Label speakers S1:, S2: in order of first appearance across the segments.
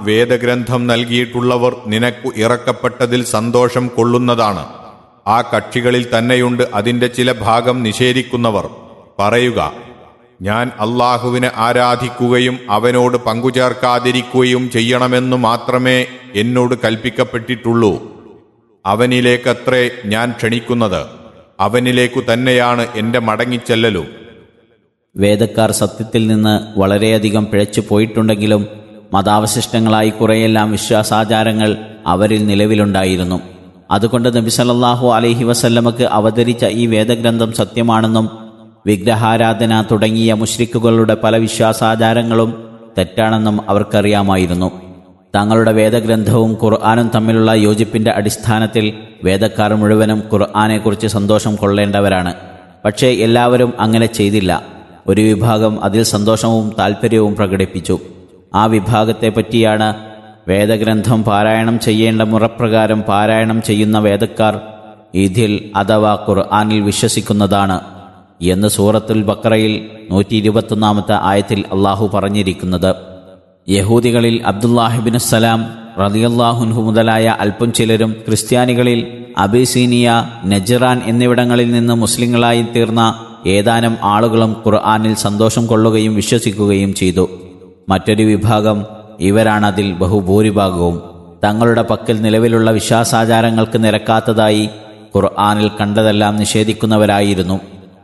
S1: വേദഗ്രന്ഥം നൽകിയിട്ടുള്ളവർ നിനക്കു ഇറക്കപ്പെട്ടതിൽ സന്തോഷം കൊള്ളുന്നതാണ് ആ കക്ഷികളിൽ തന്നെയുണ്ട് അതിന്റെ ചില ഭാഗം നിഷേധിക്കുന്നവർ പറയുക ഞാൻ അള്ളാഹുവിനെ ആരാധിക്കുകയും അവനോട് പങ്കുചേർക്കാതിരിക്കുകയും ചെയ്യണമെന്നു മാത്രമേ എന്നോട് കൽപ്പിക്കപ്പെട്ടിട്ടുള്ളൂ അവനിലേക്കത്രേ ഞാൻ ക്ഷണിക്കുന്നത് അവനിലേക്കു തന്നെയാണ് എന്റെ മടങ്ങിച്ചെല്ലലും
S2: വേദക്കാർ സത്യത്തിൽ നിന്ന് വളരെയധികം പിഴച്ചു പോയിട്ടുണ്ടെങ്കിലും മതാവശിഷ്ടങ്ങളായി കുറെയെല്ലാം വിശ്വാസാചാരങ്ങൾ അവരിൽ നിലവിലുണ്ടായിരുന്നു അതുകൊണ്ട് നബി സല്ലല്ലാഹു അലൈഹി വസല്ലമക്ക് അവതരിച്ച ഈ വേദഗ്രന്ഥം സത്യമാണെന്നും വിഗ്രഹാരാധന തുടങ്ങിയ മുഷ്രിക്കുകളുടെ പല വിശ്വാസാചാരങ്ങളും തെറ്റാണെന്നും അവർക്കറിയാമായിരുന്നു തങ്ങളുടെ വേദഗ്രന്ഥവും ഖുർആാനും തമ്മിലുള്ള യോജിപ്പിന്റെ അടിസ്ഥാനത്തിൽ വേദക്കാർ മുഴുവനും ഖുർആാനെക്കുറിച്ച് സന്തോഷം കൊള്ളേണ്ടവരാണ് പക്ഷേ എല്ലാവരും അങ്ങനെ ചെയ്തില്ല ഒരു വിഭാഗം അതിൽ സന്തോഷവും താൽപ്പര്യവും പ്രകടിപ്പിച്ചു ആ വിഭാഗത്തെ പറ്റിയാണ് വേദഗ്രന്ഥം പാരായണം ചെയ്യേണ്ട മുറപ്രകാരം പാരായണം ചെയ്യുന്ന വേദക്കാർ ഇതിൽ അഥവാ ഖുർആാനിൽ വിശ്വസിക്കുന്നതാണ് എന്ന് സൂറത്തുൽ ബക്കറയിൽ നൂറ്റി ഇരുപത്തൊന്നാമത്തെ ആയത്തിൽ അള്ളാഹു പറഞ്ഞിരിക്കുന്നത് യഹൂദികളിൽ അബ്ദുല്ലാഹിബിൻ സലാം റലിയല്ലാഹുൻഹു മുതലായ അല്പം ചിലരും ക്രിസ്ത്യാനികളിൽ അബിസീനിയ നജറാൻ എന്നിവിടങ്ങളിൽ നിന്ന് മുസ്ലിങ്ങളായി തീർന്ന ഏതാനും ആളുകളും ഖുർആാനിൽ സന്തോഷം കൊള്ളുകയും വിശ്വസിക്കുകയും ചെയ്തു മറ്റൊരു വിഭാഗം ഇവരാണതിൽ ബഹുഭൂരിഭാഗവും തങ്ങളുടെ പക്കൽ നിലവിലുള്ള വിശ്വാസാചാരങ്ങൾക്ക് നിരക്കാത്തതായി ഖുർആാനിൽ കണ്ടതെല്ലാം നിഷേധിക്കുന്നവരായിരുന്നു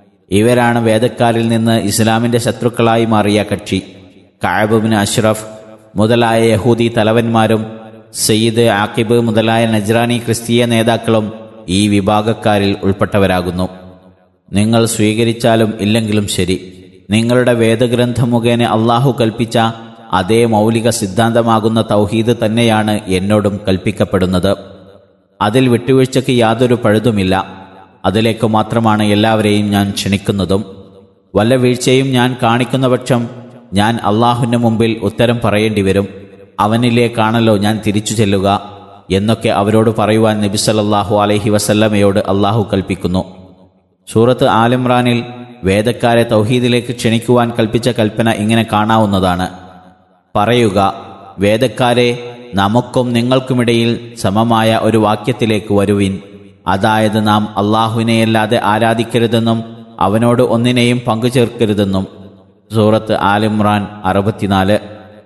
S2: ഇവരാണ് വേദക്കാരിൽ നിന്ന് ഇസ്ലാമിന്റെ ശത്രുക്കളായി മാറിയ കക്ഷി കായബുബിന് അഷ്റഫ് മുതലായ യഹൂദി തലവന്മാരും സയ്യിദ് ആക്കിബ് മുതലായ നജ്രാനി ക്രിസ്തീയ നേതാക്കളും ഈ വിഭാഗക്കാരിൽ ഉൾപ്പെട്ടവരാകുന്നു നിങ്ങൾ സ്വീകരിച്ചാലും ഇല്ലെങ്കിലും ശരി നിങ്ങളുടെ വേദഗ്രന്ഥം മുഖേന അള്ളാഹു കൽപ്പിച്ച അതേ മൗലിക സിദ്ധാന്തമാകുന്ന തൗഹീദ് തന്നെയാണ് എന്നോടും കൽപ്പിക്കപ്പെടുന്നത് അതിൽ വിട്ടുവീഴ്ചയ്ക്ക് യാതൊരു പഴുതുമില്ല അതിലേക്ക് മാത്രമാണ് എല്ലാവരെയും ഞാൻ ക്ഷണിക്കുന്നതും വല്ല വീഴ്ചയും ഞാൻ കാണിക്കുന്ന പക്ഷം ഞാൻ അള്ളാഹുവിൻ്റെ മുമ്പിൽ ഉത്തരം പറയേണ്ടി വരും അവനിലേക്കാണല്ലോ ഞാൻ തിരിച്ചു ചെല്ലുക എന്നൊക്കെ അവരോട് പറയുവാൻ നബി സല്ലല്ലാഹു അലൈഹി വസല്ലമയോട് അള്ളാഹു കൽപ്പിക്കുന്നു സൂറത്ത് ആലിമ്രാനിൽ വേദക്കാരെ തൗഹീദിലേക്ക് ക്ഷണിക്കുവാൻ കൽപ്പിച്ച കൽപ്പന ഇങ്ങനെ കാണാവുന്നതാണ് പറയുക വേദക്കാരെ നമുക്കും നിങ്ങൾക്കുമിടയിൽ സമമായ ഒരു വാക്യത്തിലേക്ക് വരുവിൻ അതായത് നാം അള്ളാഹുവിനെയല്ലാതെ ആരാധിക്കരുതെന്നും അവനോട് ഒന്നിനെയും പങ്കുചേർക്കരുതെന്നും സൂറത്ത് ആലിമ്രാൻ അറുപത്തിനാല്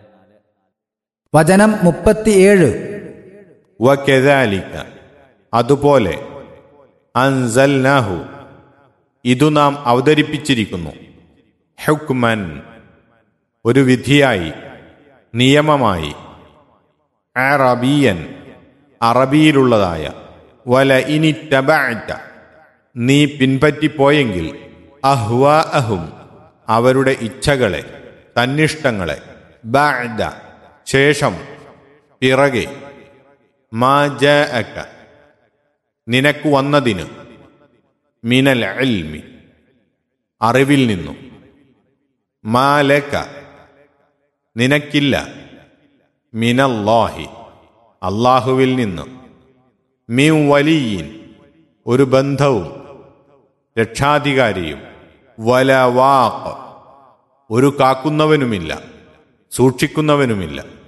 S3: വചനം മുപ്പത്തിയേഴ്
S1: വകെദാലിക അതുപോലെ അൻസൽനാഹു ഇതു നാം അവതരിപ്പിച്ചിരിക്കുന്നു ഹുക്മൻ ഒരു വിധിയായി നിയമമായി അറബിയൻ അറബിയിലുള്ളതായ വല ഇനി ടബഅറ്റ നീ പിൻപറ്റിപ്പോയെങ്കിൽ അഹ്വാ അഹും അവരുടെ ഇച്ഛകളെ തന്നിഷ്ടങ്ങളെ ബഅദ ശേഷം പിറകെ മാ ജഅക നിനക്ക് വന്നതിന് മിനൽ ഇൽമി അറിവിൽ നിന്നും മാലക നിനക്കില്ല മിനല്ലാഹി അള്ളാഹുവിൽ നിന്ന് മീം വലിയൻ ഒരു ബന്ധവും രക്ഷാധികാരിയും വല വാക്ക് ഒരു കാക്കുന്നവനുമില്ല സൂക്ഷിക്കുന്നവനുമില്ല